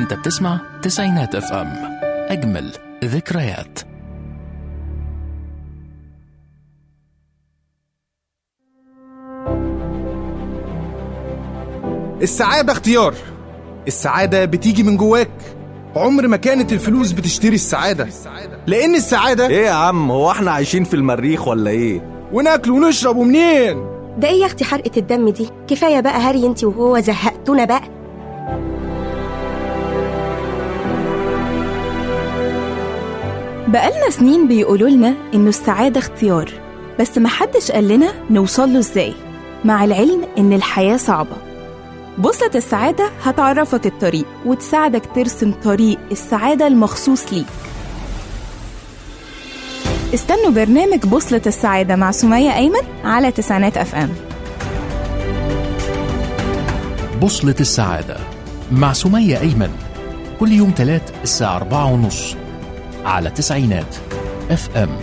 انت بتسمع تسعينات اف ام اجمل ذكريات السعادة اختيار السعادة بتيجي من جواك عمر ما كانت الفلوس بتشتري السعادة لأن السعادة ايه يا عم هو احنا عايشين في المريخ ولا ايه وناكل ونشرب ومنين ده ايه يا اختي حرقة الدم دي كفاية بقى هري انت وهو زهقتونا بقى بقالنا سنين بيقولوا لنا إنه السعادة اختيار بس محدش قال لنا نوصل له إزاي مع العلم إن الحياة صعبة بوصلة السعادة هتعرفك الطريق وتساعدك ترسم طريق السعادة المخصوص ليك استنوا برنامج بوصلة السعادة مع سمية أيمن على تسعينات أف أم بوصلة السعادة مع سمية أيمن كل يوم تلات الساعة أربعة ونص على تسعينات اف ام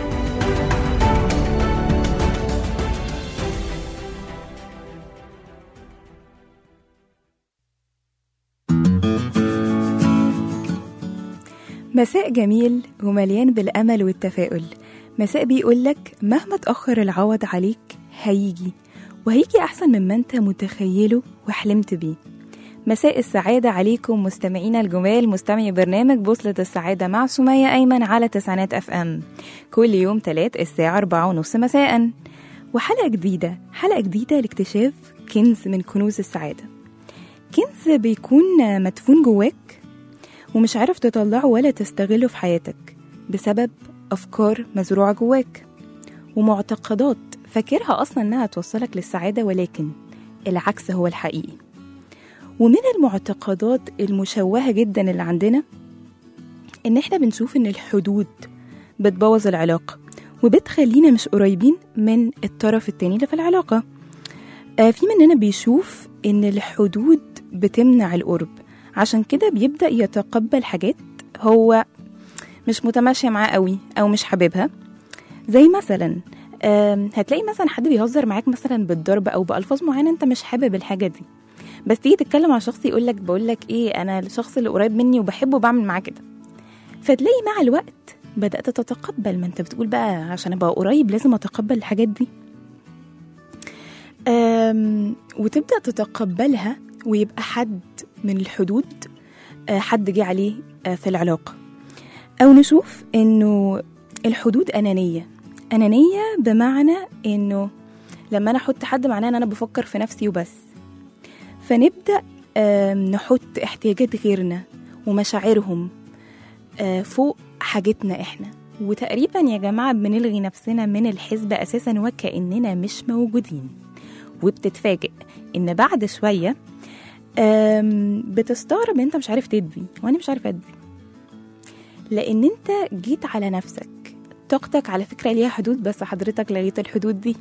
مساء جميل ومليان بالأمل والتفاؤل مساء بيقولك مهما تأخر العوض عليك هيجي وهيجي أحسن مما أنت متخيله وحلمت بيه مساء السعادة عليكم مستمعينا الجمال مستمعي برنامج بوصلة السعادة مع سمية أيمن على تسعينات أف أم كل يوم تلات الساعة أربعة ونص مساء وحلقة جديدة حلقة جديدة لاكتشاف كنز من كنوز السعادة كنز بيكون مدفون جواك ومش عارف تطلعه ولا تستغله في حياتك بسبب أفكار مزروعة جواك ومعتقدات فاكرها أصلا إنها توصلك للسعادة ولكن العكس هو الحقيقي ومن المعتقدات المشوهة جدا اللي عندنا إن إحنا بنشوف إن الحدود بتبوظ العلاقة وبتخلينا مش قريبين من الطرف التاني اللي في العلاقة آه في مننا بيشوف إن الحدود بتمنع القرب عشان كده بيبدأ يتقبل حاجات هو مش متماشية معاه قوي أو مش حاببها زي مثلا آم، هتلاقي مثلا حد بيهزر معاك مثلا بالضرب أو بألفاظ معينة أنت مش حابب الحاجة دي بس تيجي تتكلم مع شخص يقول لك بقول لك ايه انا الشخص اللي قريب مني وبحبه بعمل معاه كده فتلاقي مع الوقت بدات تتقبل ما انت بتقول بقى عشان ابقى قريب لازم اتقبل الحاجات دي أم وتبدا تتقبلها ويبقى حد من الحدود آه، حد جه عليه آه، في العلاقه او نشوف انه الحدود انانيه انانيه بمعنى انه لما انا احط حد معناه ان انا بفكر في نفسي وبس فنبدأ آم، نحط احتياجات غيرنا ومشاعرهم آه، فوق حاجتنا احنا وتقريبا يا جماعة بنلغي نفسنا من الحسبة أساسا وكأننا مش موجودين وبتتفاجئ إن بعد شوية آم، بتستغرب إن أنت مش عارف تدي وأنا مش عارف أدي لأن أنت جيت على نفسك طاقتك على فكرة ليها حدود بس حضرتك لغيت الحدود دي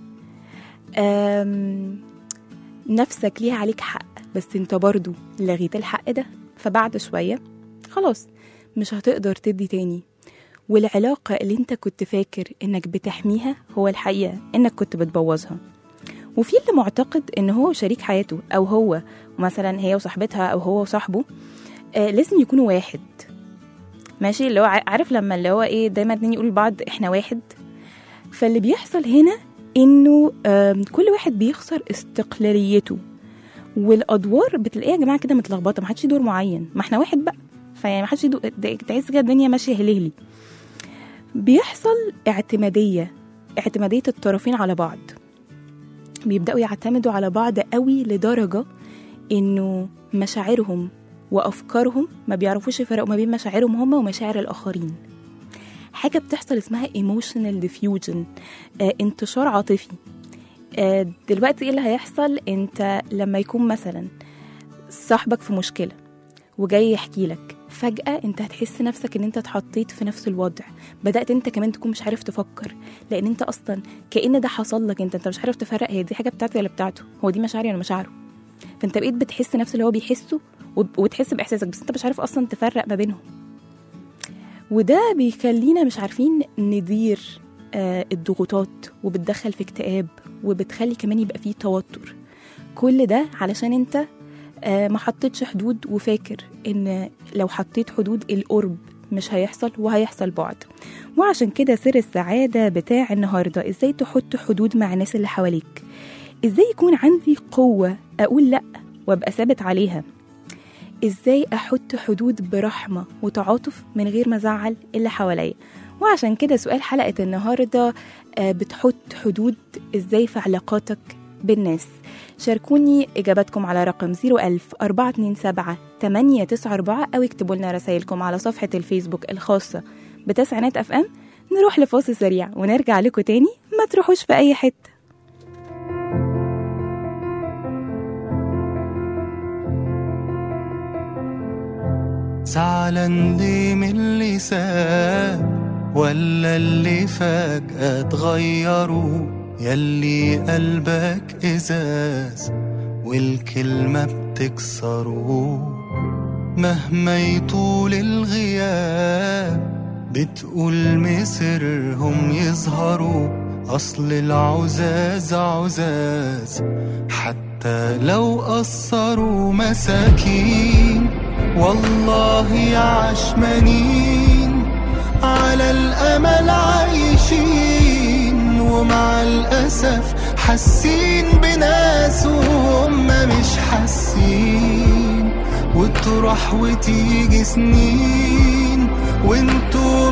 آم، نفسك ليها عليك حق بس انت برضو لغيت الحق ده فبعد شوية خلاص مش هتقدر تدي تاني والعلاقة اللي انت كنت فاكر انك بتحميها هو الحقيقة انك كنت بتبوظها وفي اللي معتقد ان هو شريك حياته او هو مثلا هي وصاحبتها او هو وصاحبه آه لازم يكونوا واحد ماشي اللي هو ع- عارف لما اللي هو ايه دايما اتنين يقولوا لبعض احنا واحد فاللي بيحصل هنا انه آم، كل واحد بيخسر استقلاليته والادوار بتلاقيها يا جماعه كده متلخبطه ما حدش ليه دور معين ما احنا واحد بقى فيعني ما حدش ليه دور- ده- تحس كده الدنيا ماشيه هلهلي بيحصل اعتماديه اعتماديه الطرفين على بعض بيبداوا يعتمدوا على بعض قوي لدرجه انه مشاعرهم وافكارهم ما بيعرفوش يفرقوا ما بين مشاعرهم هم ومشاعر الاخرين حاجه بتحصل اسمها emotional diffusion آه انتشار عاطفي آه دلوقتي ايه اللي هيحصل انت لما يكون مثلا صاحبك في مشكله وجاي يحكي لك فجأة انت هتحس نفسك ان انت اتحطيت في نفس الوضع بدأت انت كمان تكون مش عارف تفكر لان انت اصلا كأن ده حصل لك انت انت مش عارف تفرق هي دي حاجة بتاعتي ولا بتاعته هو دي مشاعري ولا مشاعره فانت بقيت بتحس نفس اللي هو بيحسه وب- وتحس باحساسك بس انت مش عارف اصلا تفرق ما بينهم وده بيخلينا مش عارفين ندير آه، الضغوطات وبتدخل في اكتئاب وبتخلي كمان يبقى فيه توتر كل ده علشان انت آه ما حطيتش حدود وفاكر ان لو حطيت حدود القرب مش هيحصل وهيحصل بعد وعشان كده سر السعادة بتاع النهاردة ازاي تحط حدود مع الناس اللي حواليك ازاي يكون عندي قوة اقول لا وابقى ثابت عليها ازاي احط حدود برحمة وتعاطف من غير ما ازعل اللي حواليا وعشان كده سؤال حلقة النهاردة آه، بتحط حدود ازاي في علاقاتك بالناس شاركوني إجاباتكم على رقم 01000 427 894 أو اكتبوا لنا رسائلكم على صفحة الفيسبوك الخاصة بتسعينات أف أم نروح لفاصل سريع ونرجع لكم تاني ما تروحوش في أي حتة زعلان ليه من اللي ساب ولا اللي فجأة اتغيروا يلي قلبك إزاز والكلمة بتكسره مهما يطول الغياب بتقول مصيرهم يظهروا أصل العزاز عزاز حتى لو قصروا مساكين والله يا عشمانين على الأمل عايشين ومع الأسف حاسين بناس وهم مش حاسين وتروح وتيجي سنين وانتوا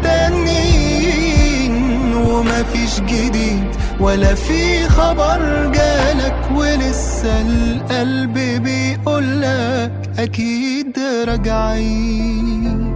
مستنين ومفيش جديد ولا في خبر جالك ولسه القلب بيقولك أكيد راجعين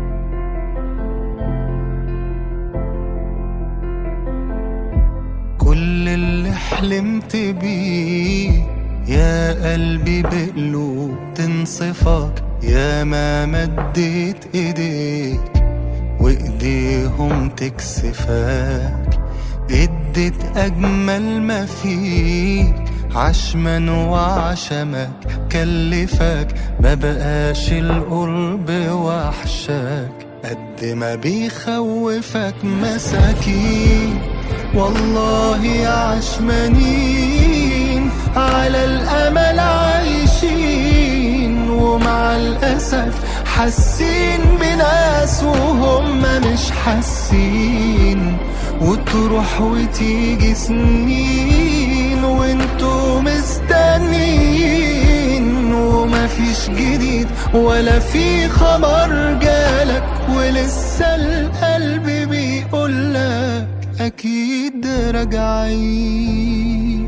كل اللي حلمت بيه يا قلبي بقلوب تنصفك يا ما مديت ايديك وايديهم تكسفك اديت اجمل ما فيك عشما وعشمك كلفك ما بقاش القرب وحشك قد ما بيخوفك مساكين والله يا عشمانين على الامل عايشين ومع الاسف حاسين بناس وهم مش حاسين وتروح وتيجي سنين وانتوا مستنين ومفيش جديد ولا في خبر جالك ولسه القلب بيقولك أكيد راجعين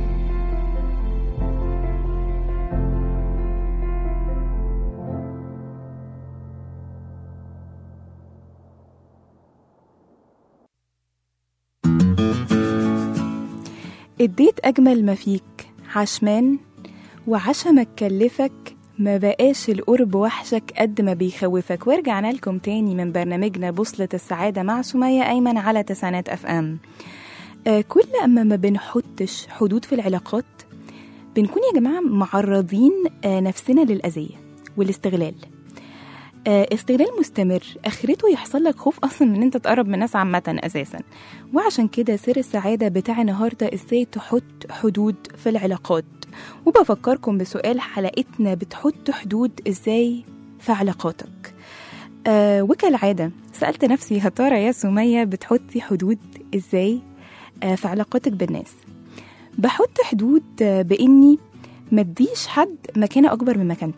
اديت أجمل ما فيك عشمان وعشمك كلفك ما بقاش القرب وحشك قد ما بيخوفك ورجعنا لكم تاني من برنامجنا بوصلة السعادة مع سمية أيمن على تسعينات أف أم آه كل أما ما بنحطش حدود في العلاقات بنكون يا جماعة معرضين آه نفسنا للأذية والاستغلال آه، استغلال مستمر اخرته يحصل لك خوف اصلا من ان انت تقرب من الناس عامه اساسا وعشان كده سر السعاده بتاع النهارده ازاي تحط حدود في العلاقات وبفكركم بسؤال حلقتنا بتحط حدود ازاي في علاقاتك آه وكالعاده سالت نفسي يا ترى يا سميه بتحطي حدود ازاي آه في علاقاتك بالناس بحط حدود آه باني مديش حد مكانه اكبر من مكانته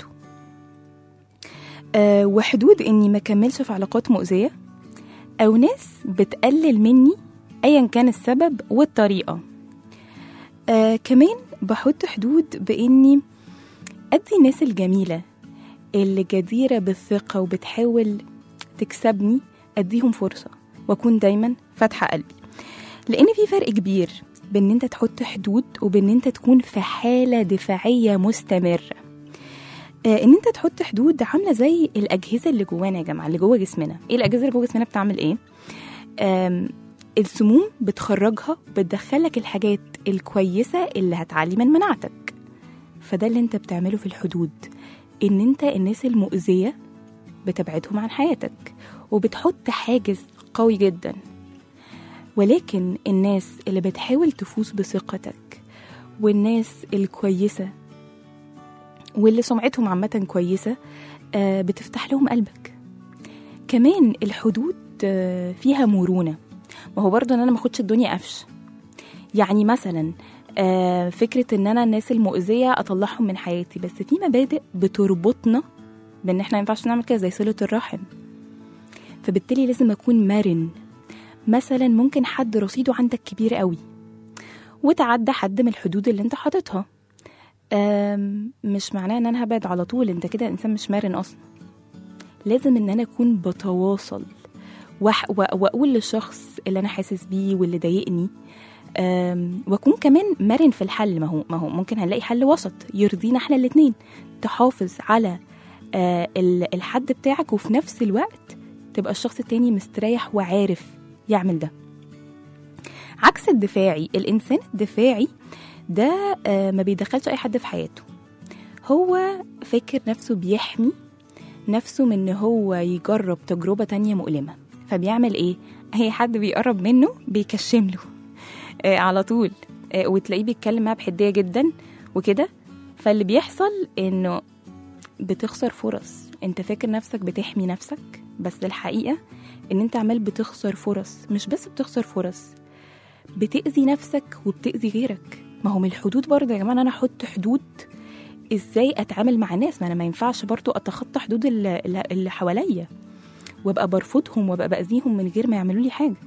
آه، وحدود اني ما كملش في علاقات مؤذيه او ناس بتقلل مني ايا كان السبب والطريقه آه كمان بحط حدود باني ادي الناس الجميله اللي جديره بالثقه وبتحاول تكسبني اديهم فرصه واكون دايما فاتحه قلبي لان في فرق كبير بين انت تحط حدود وبين انت تكون في حاله دفاعيه مستمره آه، ان انت تحط حدود عامله زي الاجهزه اللي جوانا يا جماعه اللي جوه جسمنا ايه الاجهزه اللي جوه جسمنا بتعمل ايه آم، السموم بتخرجها بتدخلك الحاجات الكويسه اللي هتعلي من مناعتك فده اللي انت بتعمله في الحدود ان انت الناس المؤذيه بتبعدهم عن حياتك وبتحط حاجز قوي جدا ولكن الناس اللي بتحاول تفوز بثقتك والناس الكويسه واللي سمعتهم عامة كويسة آه، بتفتح لهم قلبك كمان الحدود آه، فيها مرونة ما هو برضه ان انا ما اخدش الدنيا قفش يعني مثلا آه، فكرة ان انا الناس المؤذية اطلعهم من حياتي بس في مبادئ بتربطنا بان احنا ما ينفعش نعمل كده زي صلة الرحم فبالتالي لازم اكون مرن مثلا ممكن حد رصيده عندك كبير قوي وتعدى حد من الحدود اللي انت حاططها آم، مش معناه ان انا هبعد على طول انت كده انسان مش مرن اصلا لازم ان انا اكون بتواصل وح- و- واقول للشخص اللي انا حاسس بيه واللي ضايقني آم، واكون كمان مرن في الحل ما هو ما هو ممكن هنلاقي حل وسط يرضينا احنا الاتنين تحافظ على آه، ال- الحد بتاعك وفي نفس الوقت تبقى الشخص التاني مستريح وعارف يعمل ده عكس الدفاعي الانسان الدفاعي ده آه، ما بيدخلش اي حد في حياته هو فاكر نفسه بيحمي نفسه من ان هو يجرب تجربة تانية مؤلمة فبيعمل ايه اي حد بيقرب منه بيكشم له آه على طول آه وتلاقيه بيتكلم معاه بحدية جدا وكده فاللي بيحصل انه بتخسر فرص انت فاكر نفسك بتحمي نفسك بس الحقيقة ان انت عمال بتخسر فرص مش بس بتخسر فرص بتأذي نفسك وبتأذي غيرك ما هو من الحدود برضه يا جماعة إن انا احط حدود ازاي اتعامل مع الناس ما انا ما ينفعش برضه اتخطى حدود اللي, اللي حواليا وابقى برفضهم وابقى باذيهم من غير ما يعملوا لي حاجه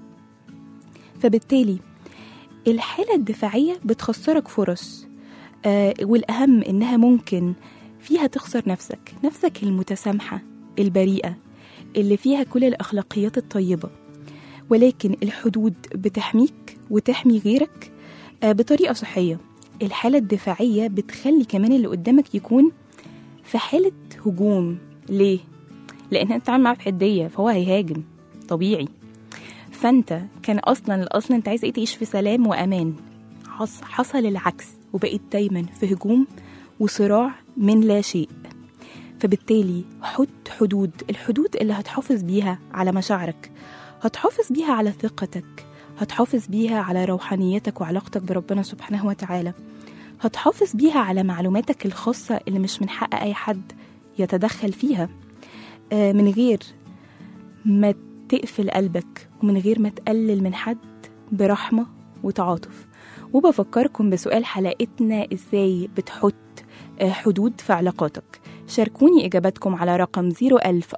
فبالتالي الحاله الدفاعيه بتخسرك فرص آه والاهم انها ممكن فيها تخسر نفسك نفسك المتسامحه البريئه اللي فيها كل الاخلاقيات الطيبه ولكن الحدود بتحميك وتحمي غيرك آه بطريقه صحيه الحالة الدفاعية بتخلي كمان اللي قدامك يكون في حالة هجوم ليه؟ لأن أنت عامل معاه بحدية فهو هيهاجم طبيعي فأنت كان أصلا الأصل أنت عايز إيه تعيش في سلام وأمان حص حصل العكس وبقيت دايما في هجوم وصراع من لا شيء فبالتالي حط حدود الحدود اللي هتحافظ بيها على مشاعرك هتحافظ بيها على ثقتك هتحافظ بيها على روحانيتك وعلاقتك بربنا سبحانه وتعالى هتحافظ بيها على معلوماتك الخاصة اللي مش من حق أي حد يتدخل فيها آه، من غير ما تقفل قلبك ومن غير ما تقلل من حد برحمة وتعاطف وبفكركم بسؤال حلقتنا ازاي بتحط آه، حدود في علاقاتك شاركوني إجاباتكم على رقم 01000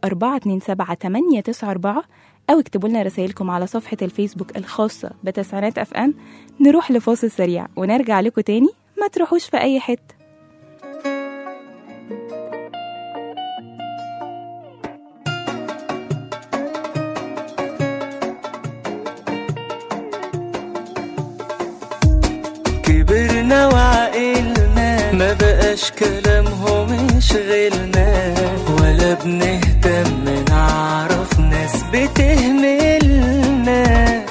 427 أو اكتبوا لنا رسائلكم على صفحة الفيسبوك الخاصة بتسعينات أف أم نروح لفاصل سريع ونرجع لكم تاني ما تروحوش في أي حتة كبرنا وعقلنا ما بقاش كلامهم يشغلنا ولا بنهتم نعرف ناس بتهملنا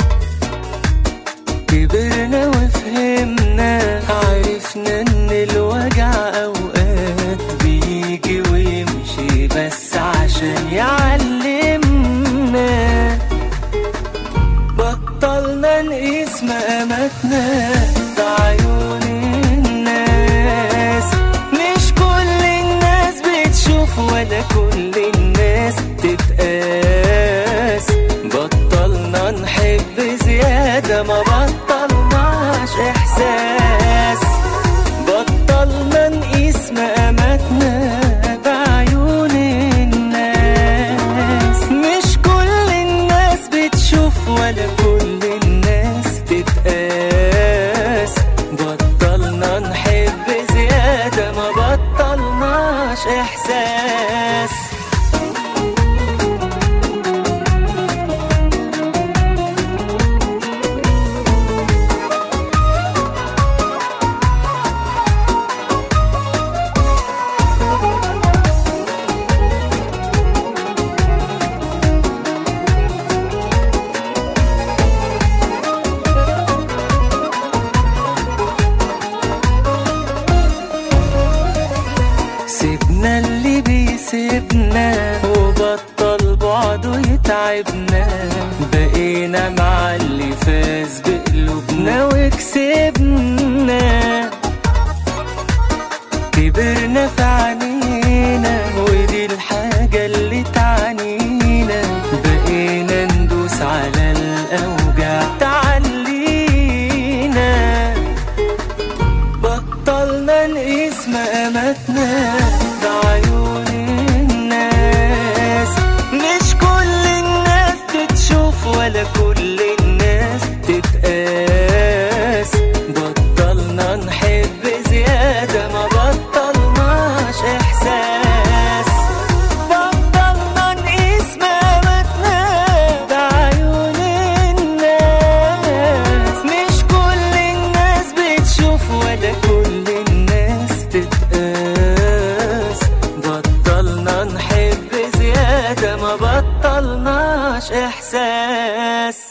كبرنا وفهمنا عرفنا ان الوجع اوقات بيجي ويمشي بس عشان يعلمنا بطلنا نقيس مقاماتنا بعيون الناس مش كل الناس بتشوف ولا كل الناس تتقاس بطلنا نحب زيادة ما بطلناش إحساس بطلنا نقيس مقاماتنا بعيون الناس مش كل الناس بتشوف ولا كل الناس تتقاس بطلنا نحب زيادة ما بطلناش إحساس سيبنا اللي بيسيبنا وبطل بعده يتعبنا بقينا مع اللي فاز بقلوبنا وكسبنا كبرنا في عنينا ودي الحاجة اللي تعنينا بقينا ندوس على الأوجع تعلينا بطلنا نقيس مقاماتنا بعيون الناس مش كل الناس تتشوف ولا كل الناس تتقاس بطلنا نحب زيادة ما بطلناش إحساس بطلنا نقيس مقاماتنا بعيون الناس مش كل الناس بتشوف ولا كل الناس تتقاس بطلنا نحب زيادة ما بطلناش إحساس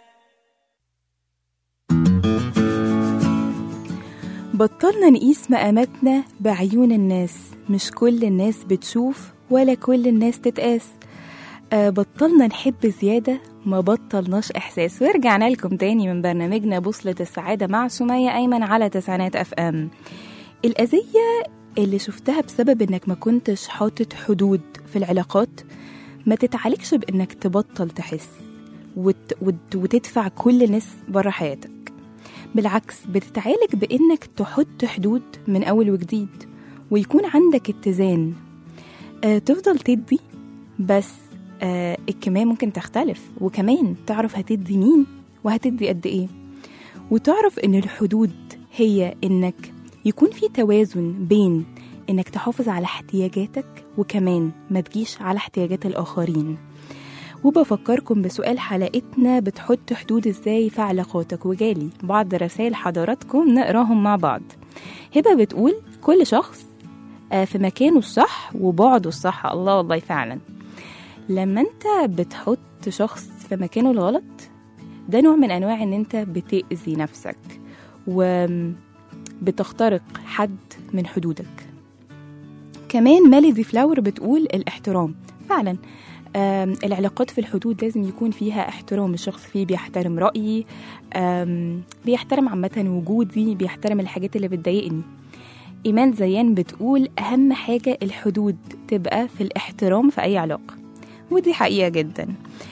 بطلنا نقيس مقاماتنا بعيون الناس مش كل الناس بتشوف ولا كل الناس تتقاس آه بطلنا نحب زيادة ما بطلناش إحساس ورجعنا لكم تاني من برنامجنا بوصلة السعادة مع سمية أيمن على تسعينات أف أم الأذية اللي شفتها بسبب إنك ما كنتش حاطط حدود في العلاقات ما تتعالجش بإنك تبطل تحس وت... وت... وتدفع كل الناس بره حياتك بالعكس بتتعالج بإنك تحط حدود من أول وجديد ويكون عندك اتزان آه تفضل تدي بس آه الكمية ممكن تختلف وكمان تعرف هتدي مين وهتدي قد إيه وتعرف إن الحدود هي إنك يكون في توازن بين إنك تحافظ على احتياجاتك وكمان ما تجيش على احتياجات الآخرين وبفكركم بسؤال حلقتنا بتحط حدود ازاي في علاقاتك وجالي بعض رسائل حضراتكم نقراهم مع بعض هبة بتقول كل شخص آه، في مكانه الصح وبعده الصح الله والله فعلا لما انت بتحط شخص في مكانه الغلط ده نوع من انواع ان انت بتأذي نفسك وبتخترق حد من حدودك كمان ميلودي فلاور بتقول الاحترام فعلا آم، العلاقات في الحدود لازم يكون فيها احترام الشخص فيه بيحترم رأيي آم، بيحترم عامة وجودي بيحترم الحاجات اللي بتضايقني إيمان زيان بتقول أهم حاجة الحدود تبقى في الاحترام في أي علاقة ودي حقيقة جدا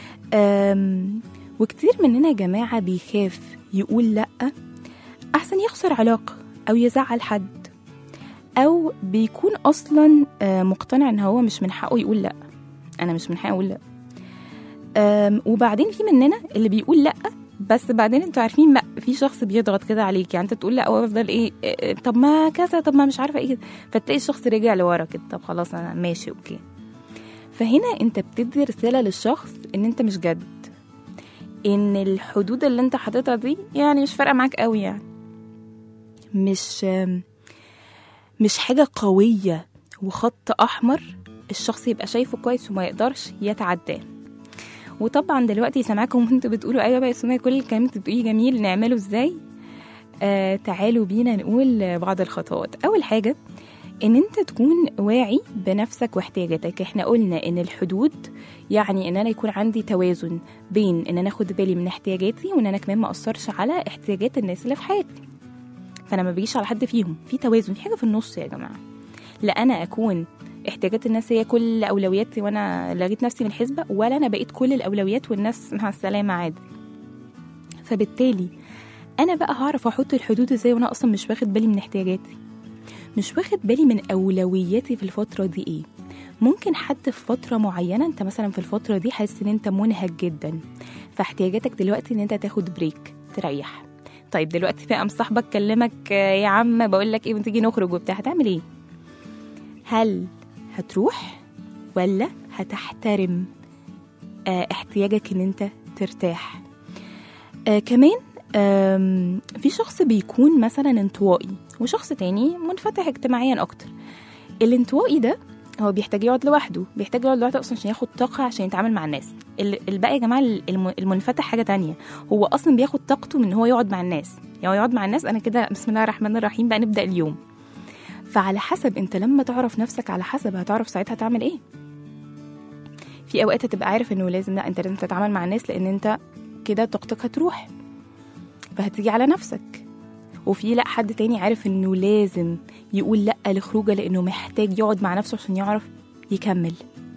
آم، وكتير مننا يا جماعة بيخاف يقول لأ أحسن يخسر علاقة أو يزعل حد أو بيكون أصلا آه، مقتنع إن هو مش من حقه يقول لأ انا مش من حقي اقول لا أم، وبعدين في مننا اللي بيقول لا بس بعدين انتوا عارفين ما في شخص بيضغط كده عليك يعني انت تقول لا ويفضل ايه إيه، طب ما كذا طب ما مش عارفه ايه كده فتلاقي الشخص رجع لورا كده طب خلاص انا ماشي اوكي فهنا انت بتدي رساله للشخص ان انت مش جد ان الحدود اللي انت حاططها دي يعني مش فارقه معاك قوي يعني مش أم، مش قويه قويه وخط احمر الشخص يبقى شايفه كويس وما يقدرش يتعداه وطبعا دلوقتي سامعاكم وانتوا بتقولوا ايوه بقى يا سمية كل الكلام اللي انتوا بتقوليه جميل نعمله ازاي آه تعالوا بينا نقول بعض الخطوات اول حاجه ان انت تكون واعي بنفسك واحتياجاتك احنا قلنا ان الحدود يعني ان انا يكون عندي توازن بين ان انا اخد بالي من احتياجاتي وان انا كمان ما اثرش على احتياجات الناس اللي في حياتي فانا ما بيجيش على حد فيهم في توازن في حاجه في النص يا جماعه لا انا اكون احتياجات الناس هي كل اولوياتي وانا لغيت نفسي من الحسبه ولا انا بقيت كل الاولويات والناس مع السلامه عادي فبالتالي انا بقى هعرف احط الحدود ازاي وانا اصلا مش واخد بالي من احتياجاتي مش واخد بالي من اولوياتي في الفتره دي ايه ممكن حد في فترة معينة انت مثلا في الفترة دي حاسس ان انت منهك جدا فاحتياجاتك دلوقتي ان انت تاخد بريك تريح طيب دلوقتي بقى مصاحبك كلمك آه، يا عم بقول لك ايه ما تيجي نخرج وبتاع هتعمل ايه هل هتروح ولا هتحترم آه، احتياجك ان انت ترتاح آه كمان آم، في شخص بيكون مثلا انطوائي وشخص تاني منفتح اجتماعيا اكتر الانطوائي ده هو بيحتاج يقعد لوحده بيحتاج يقعد لوحده اصلا عشان ياخد طاقه عشان يتعامل مع الناس ال- الباقي يا جماعه الم- المنفتح حاجه تانية هو اصلا بياخد طاقته من ان هو يقعد مع الناس يعني هو يقعد مع الناس انا كده بسم الله الرحمن الرحيم بقى نبدا اليوم فعلى حسب انت لما تعرف نفسك على حسب هتعرف ساعتها تعمل ايه في اوقات هتبقى عارف انه لازم لا انت لازم تتعامل مع الناس لان انت كده طاقتك هتروح فهتيجي على نفسك وفي لا حد تاني عارف انه لازم يقول لا لخروجه لانه محتاج يقعد مع نفسه عشان يعرف يكمل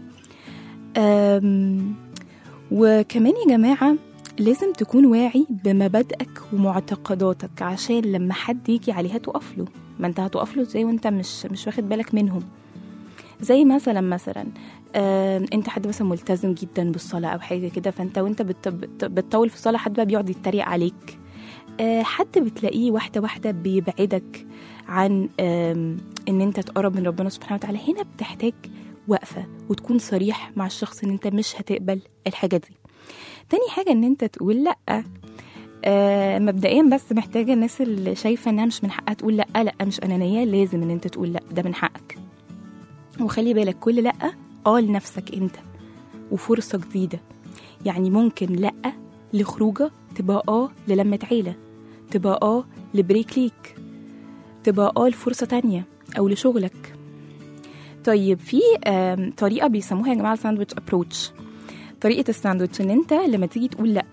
أم وكمان يا جماعة لازم تكون واعي بمبادئك ومعتقداتك عشان لما حد يجي عليها تقف له ما انت هتقف له ازاي وانت مش مش واخد بالك منهم زي مثلا مثلا آم، انت حد مثلا ملتزم جدا بالصلاه او حاجه كده فانت وانت بت- بت- بتطول في الصلاه حد بقى بيقعد يتريق عليك آه، حد بتلاقيه واحده واحده بيبعدك عن آم، ان انت تقرب من ربنا سبحانه وتعالى هنا بتحتاج وقفه وتكون صريح مع الشخص ان انت مش هتقبل الحاجه دي تاني حاجه ان انت تقول لا آه مبدئيا بس محتاجه الناس اللي شايفه انها مش من حقها تقول لا لا مش انانيه لازم ان انت تقول لا ده من حقك وخلي بالك كل لا اه لنفسك انت وفرصه جديده يعني ممكن لا لخروجه تبقى اه للمة عيله تبقى اه لبريك ليك تبقى اه لفرصه تانية او لشغلك طيب في آم، طريقه بيسموها يا جماعه الساندويتش ابروتش طريقه الساندويتش ان انت لما تيجي تقول لا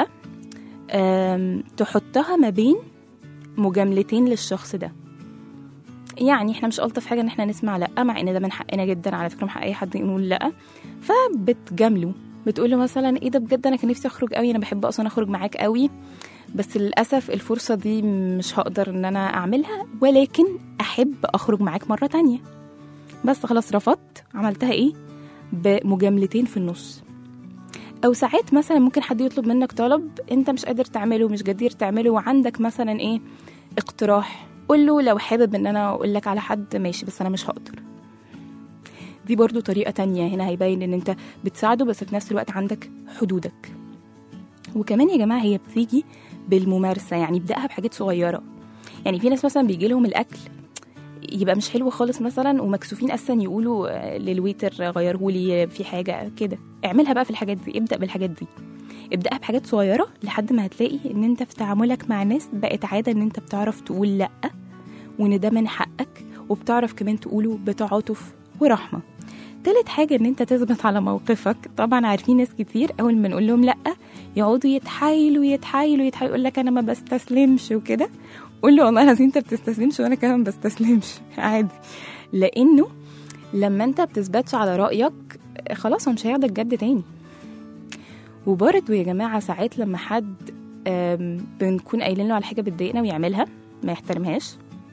آم، تحطها ما بين مجاملتين للشخص ده يعني احنا مش الطف حاجه ان احنا نسمع لا مع ان ده من حقنا جدا على فكره من حق اي حد يقول لا فبتجامله بتقول له مثلا ايه ده بجد انا كان نفسي اخرج قوي انا بحب اصلا اخرج معاك قوي بس للاسف الفرصه دي مش هقدر ان انا اعملها ولكن احب اخرج معاك مره تانية بس خلاص رفضت عملتها ايه بمجاملتين في النص او ساعات مثلا ممكن حد يطلب منك طلب انت مش قادر تعمله مش جدير تعمله وعندك مثلا ايه اقتراح قول له لو حابب ان انا اقول لك على حد ماشي بس انا مش هقدر دي برضو طريقة تانية هنا هيبين ان انت بتساعده بس في نفس الوقت عندك حدودك وكمان يا جماعة هي بتيجي بالممارسة يعني ابدأها بحاجات صغيرة يعني في ناس مثلا بيجي لهم الأكل يبقى مش حلو خالص مثلا ومكسوفين اصلا يقولوا آه، للويتر غيرهولي في حاجه كده اعملها بقى في الحاجات دي ابدا بالحاجات دي ابدأها بحاجات صغيرة لحد ما هتلاقي ان انت في تعاملك مع ناس بقت عادة ان انت بتعرف تقول لأ وان ده من حقك وبتعرف كمان تقوله بتعاطف ورحمة تالت حاجة ان انت تثبت على موقفك طبعا عارفين ناس كتير اول ما نقول لهم لأ يقعدوا يتحايلوا يتحايلوا يتحايلوا يقول لك انا ما بستسلمش وكده قول له والله العظيم انت بتستسلمش وانا كمان ما بستسلمش عادي لانه لما انت بتثبتش على رأيك خلاص هو مش هياخدك جد تاني وبرضه يا جماعة ساعات لما حد آم، بنكون قايلين له على حاجة بتضايقنا ويعملها ما يحترمهاش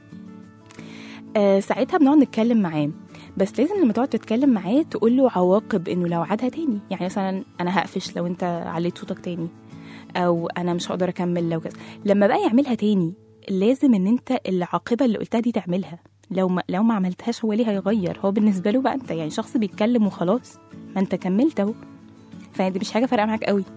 آه، ساعتها بنقعد نتكلم معاه بس لازم لما تقعد تتكلم معاه تقول له عواقب انه لو عادها تاني يعني مثلا انا هقفش لو انت عليت صوتك تاني او انا مش هقدر اكمل لو كذا لما بقى يعملها تاني لازم ان انت العاقبه اللي قلتها دي تعملها لو ما لو ما عملتهاش هو ليه هيغير هو بالنسبه له بقى انت يعني شخص بيتكلم وخلاص ما انت كملت اهو فدي مش حاجه فارقه معاك قوي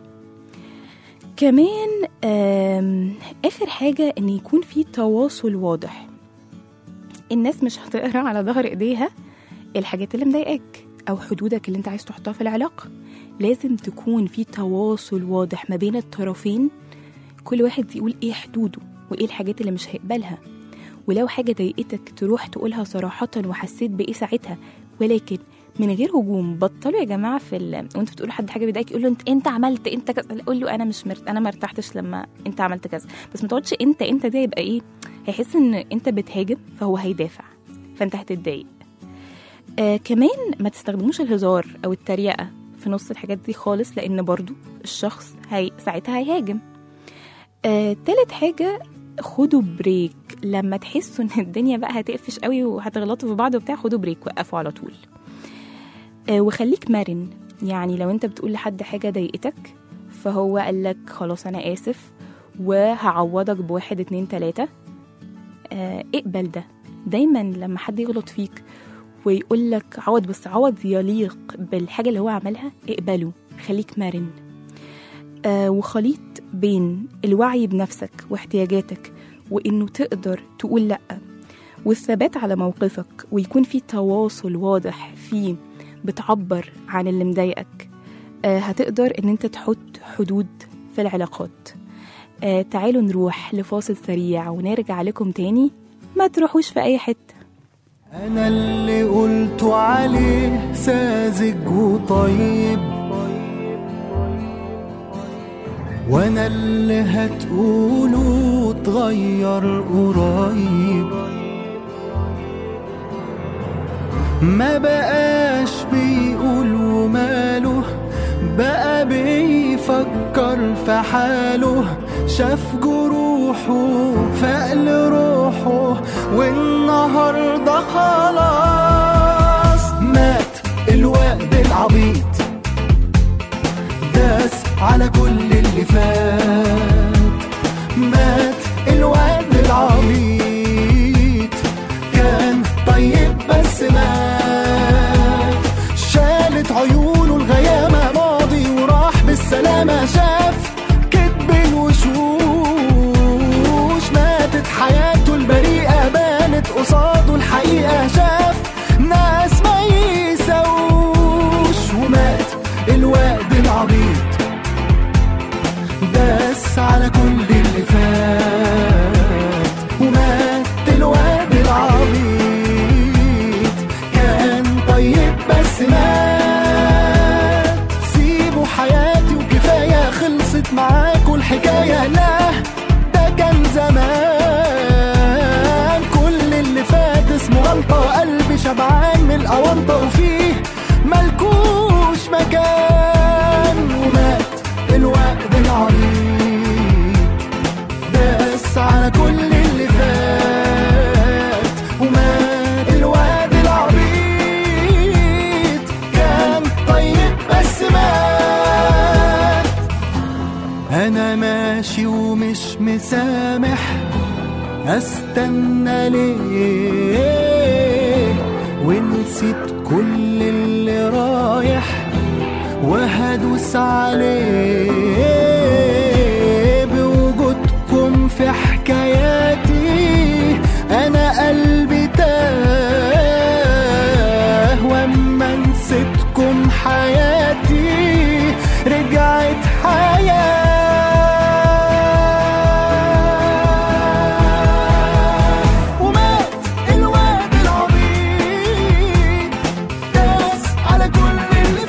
كمان آم، اخر حاجه ان يكون في تواصل واضح الناس مش هتقرا على ظهر ايديها الحاجات اللي مضايقاك او حدودك اللي انت عايز تحطها في العلاقه لازم تكون في تواصل واضح ما بين الطرفين كل واحد يقول ايه حدوده وايه الحاجات اللي مش هيقبلها ولو حاجه ضايقتك تروح تقولها صراحه وحسيت بايه ساعتها ولكن من غير هجوم بطلوا يا جماعه في ال... وانت بتقول لحد حاجه بيضايقك يقول له انت انت عملت انت كذا قول له انا مش مرت... انا ما ارتحتش لما انت عملت كذا بس ما تقعدش انت انت ده يبقى ايه هيحس ان انت بتهاجم فهو هيدافع فانت هتتضايق آه كمان ما تستخدموش الهزار او التريقه في نص الحاجات دي خالص لان برضو الشخص هي ساعتها هيهاجم آه تالت حاجه خدوا بريك لما تحسوا ان الدنيا بقى هتقفش قوي وهتغلطوا في بعض وبتاع خدوا بريك وقفوا على طول آه وخليك مرن يعني لو انت بتقول لحد حاجه ضايقتك فهو قال لك خلاص انا اسف وهعوضك بواحد اتنين تلاته آه اقبل ده دايما لما حد يغلط فيك ويقول لك عوض بس عوض يليق بالحاجه اللي هو عملها اقبله خليك مرن آه وخليط بين الوعي بنفسك واحتياجاتك وانه تقدر تقول لا والثبات على موقفك ويكون في تواصل واضح فيه بتعبر عن اللي مضايقك آه هتقدر ان انت تحط حدود في العلاقات آه تعالوا نروح لفاصل سريع ونرجع لكم تاني ما تروحوش في اي حته أنا اللي قلت عليه ساذج وطيب وانا اللي هتقوله اتغير قريب ما بقاش بيقول وماله بقى بيفكر في حاله شاف جروحه فقل روحه والنهارده خلاص مات الوقت العبيط داس على كل اللي فات مات الوقت العبيط كان طيب بس مات شالت عيونه الغيامة ماضي وراح بالسلامة شاف كدب الوشوش ماتت حياته البريئة بانت قصاده الحقيقة شاف ناس ما يسوش ومات الوقت العبيط داس على كل اللي فات ومات الواد العبيط كان طيب بس مات سيبوا حياتي وكفاية خلصت معاكوا الحكاية لا ده كان زمان كل اللي فات اسمه غلطة قلبي شبعان من الأونطة وفيه ملكوش مكان ومات الوقت العريض داس على كل اللي فات ومات الواد العبيط كان طيب بس مات انا ماشي ومش مسامح استنى ليه ونسيت كل اللي رايح وهدوس عليه بوجودكم في حكاياتي انا قلبي تاه واما نسيتكم حياتي رجعت حياه ومات الواد العبيط داس على كل اللي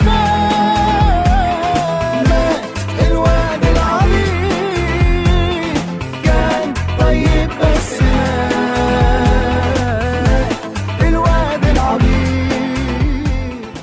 فات مات الواد العبيط كان طيب بس مات الواد العبيط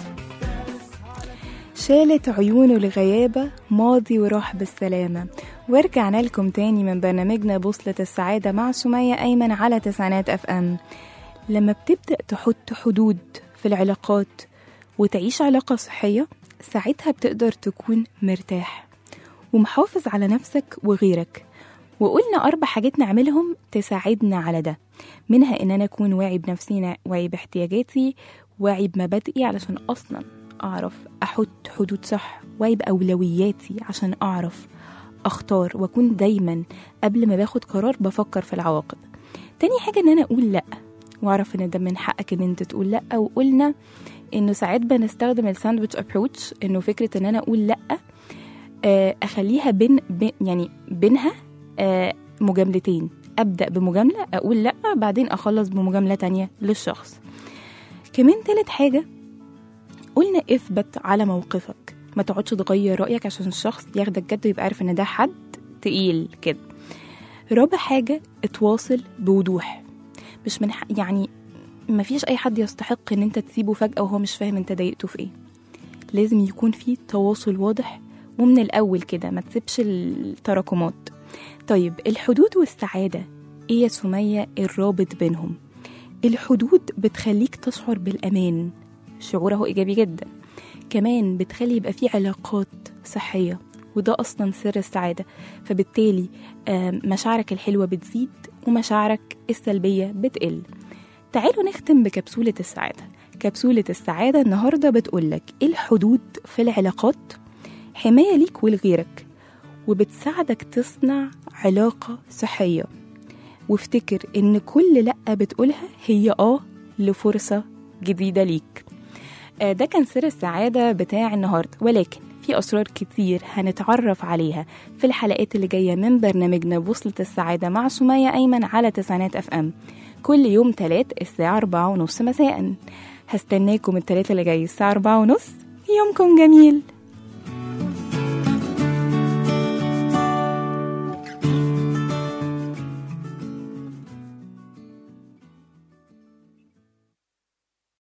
شالت عيونه الغيابة ماضي وراح بالسلامة ورجعنا لكم تاني من برنامجنا بوصلة السعادة مع سمية أيمن على تسعينات أف أم لما بتبدأ تحط حدود في العلاقات وتعيش علاقة صحية ساعتها بتقدر تكون مرتاح ومحافظ على نفسك وغيرك وقلنا أربع حاجات نعملهم تساعدنا على ده منها إن أنا أكون واعي بنفسي واعي باحتياجاتي واعي بمبادئي علشان أصلا أعرف أحط حدود صح واعي بأولوياتي عشان أعرف أختار وأكون دايما قبل ما باخد قرار بفكر في العواقب تاني حاجة إن أنا أقول لأ وأعرف إن ده من حقك إن أنت تقول لأ وقلنا إنه ساعات بنستخدم الساندويتش أبروتش إنه فكرة إن أنا أقول لأ آه، أخليها بين بين- يعني بينها آه، مجاملتين أبدأ بمجاملة أقول لأ بعدين أخلص بمجاملة تانية للشخص كمان تالت حاجة قلنا اثبت على موقفك ما تقعدش تغير رأيك عشان الشخص ياخدك جد ويبقى عارف ان ده حد تقيل كده رابع حاجة اتواصل بوضوح مش من حق يعني ما فيش اي حد يستحق ان انت تسيبه فجأة وهو مش فاهم انت ضايقته في ايه لازم يكون في تواصل واضح ومن الاول كده ما تسيبش التراكمات طيب الحدود والسعادة ايه يا سمية الرابط بينهم الحدود بتخليك تشعر بالأمان شعوره إيجابي جدا كمان بتخلي يبقى في علاقات صحية وده أصلا سر السعادة فبالتالي آم، مشاعرك الحلوة بتزيد ومشاعرك السلبية بتقل تعالوا نختم بكبسولة السعادة كبسولة السعادة النهاردة بتقولك إيه الحدود في العلاقات حماية ليك ولغيرك وبتساعدك تصنع علاقة صحية وافتكر إن كل لأ بتقولها هي آه لفرصة جديدة ليك آه، ده كان سر السعادة بتاع النهاردة ولكن في أسرار كتير هنتعرف عليها في الحلقات اللي جاية من برنامجنا بوصلة السعادة مع سمية أيمن على تسعينات أف أم كل يوم تلات الساعة أربعة ونص مساء هستناكم التلاتة اللي جاي الساعة أربعة ونص يومكم جميل